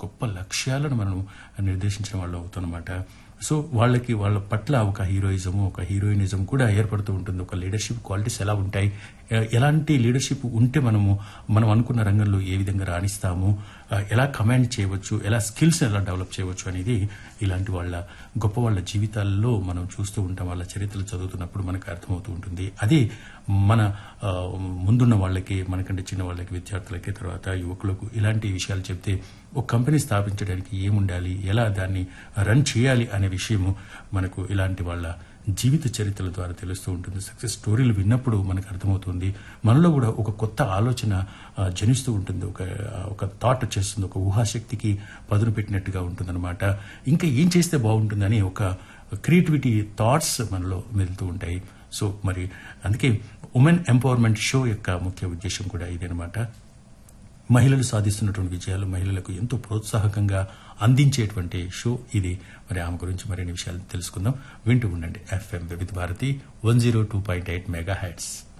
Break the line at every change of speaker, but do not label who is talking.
గొప్ప లక్ష్యాలను మనం నిర్దేశించిన వాళ్ళు అవుతామన్నమాట సో వాళ్ళకి వాళ్ళ పట్ల ఒక హీరోయిజం ఒక హీరోయినిజం కూడా ఏర్పడుతూ ఉంటుంది ఒక లీడర్షిప్ క్వాలిటీస్ ఎలా ఉంటాయి ఎ- ఎలాంటి లీడర్షిప్ ఉంటే మనము మనం అనుకున్న రంగంలో ఏ విధంగా రాణిస్తాము ఆ, ఎలా కమాండ్ చేయవచ్చు ఎలా స్కిల్స్ ఎలా డెవలప్ చేయవచ్చు అనేది ఇలాంటి వాళ్ళ గొప్ప వాళ్ళ జీవితాల్లో మనం చూస్తూ ఉంటాం వాళ్ళ చరిత్రలు చదువుతున్నప్పుడు మనకు అర్థమవుతూ ఉంటుంది అదే మన ఆ, ముందున్న వాళ్ళకి మనకంటే చిన్న వాళ్ళకి విద్యార్థులకి తర్వాత యువకులకు ఇలాంటి విషయాలు చెప్తే ఒక కంపెనీ స్థాపించడానికి ఏముండాలి ఎలా దాన్ని రన్ చేయాలి అనే విషయము మనకు ఇలాంటి వాళ్ళ జీవిత చరిత్రల ద్వారా తెలుస్తూ ఉంటుంది సక్సెస్ స్టోరీలు విన్నప్పుడు మనకు అర్థమవుతుంది మనలో కూడా ఒక కొత్త ఆలోచన ఆ, జనిస్తూ ఉంటుంది ఒక ఒక థాట్ వచ్చేస్తుంది ఒక ఊహాశక్తికి పదును పెట్టినట్టుగా ఉంటుందన్నమాట ఇంకా ఏం చేస్తే బాగుంటుందని ఒక క్రియేటివిటీ థాట్స్ మనలో వెళ్తూ ఉంటాయి సో మరి అందుకే ఉమెన్ ఎంపవర్మెంట్ షో యొక్క ముఖ్య ఉద్దేశం కూడా ఇదనమాట మహిళలు సాధిస్తున్నటువంటి విజయాలు మహిళలకు ఎంతో ప్రోత్సాహకంగా అందించేటువంటి షో ఇది మరి ఆమె గురించి మరిన్ని విషయాలు తెలుసుకుందాం వింటూ ఉండండి FM Vividh Bharati one zero two point eight mega heads